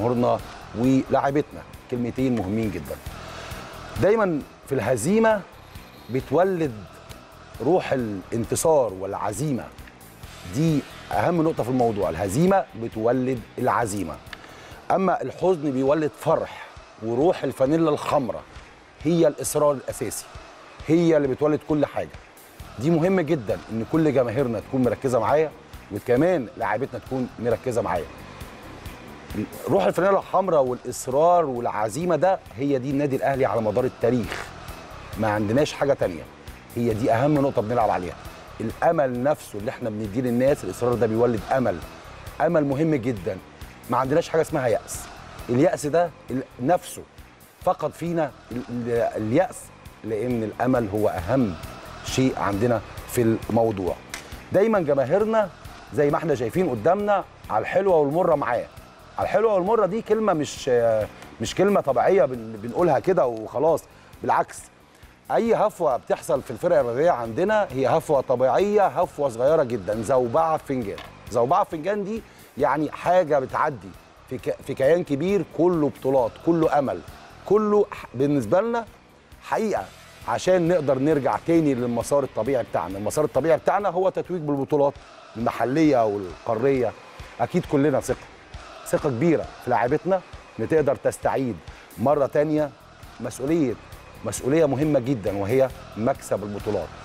جمهورنا ولاعيبتنا كلمتين مهمين جدا دايما في الهزيمه بتولد روح الانتصار والعزيمه دي اهم نقطه في الموضوع الهزيمه بتولد العزيمه اما الحزن بيولد فرح وروح الفانيلا الحمراء هي الاصرار الاساسي هي اللي بتولد كل حاجه دي مهمه جدا ان كل جماهيرنا تكون مركزه معايا وكمان لاعيبتنا تكون مركزه معايا روح الفانيلا الحمراء والاصرار والعزيمه ده هي دي النادي الاهلي على مدار التاريخ ما عندناش حاجه تانية هي دي اهم نقطه بنلعب عليها الامل نفسه اللي احنا بنديه للناس الاصرار ده بيولد امل امل مهم جدا ما عندناش حاجه اسمها ياس الياس ده نفسه فقد فينا الياس لان الامل هو اهم شيء عندنا في الموضوع دايما جماهيرنا زي ما احنا شايفين قدامنا على الحلوه والمره معاه على الحلوه والمره دي كلمه مش مش كلمه طبيعيه بنقولها كده وخلاص بالعكس اي هفوه بتحصل في الفرق الرياضيه عندنا هي هفوه طبيعيه هفوه صغيره جدا زوبعه فنجان زوبعه فنجان دي يعني حاجه بتعدي في ك... في كيان كبير كله بطولات كله امل كله بالنسبه لنا حقيقه عشان نقدر نرجع تاني للمسار الطبيعي بتاعنا المسار الطبيعي بتاعنا هو تتويج بالبطولات المحليه والقاريه اكيد كلنا ثقه ثقه كبيره في لاعيبتنا ان تقدر تستعيد مره تانية مسؤوليه مسؤوليه مهمه جدا وهي مكسب البطولات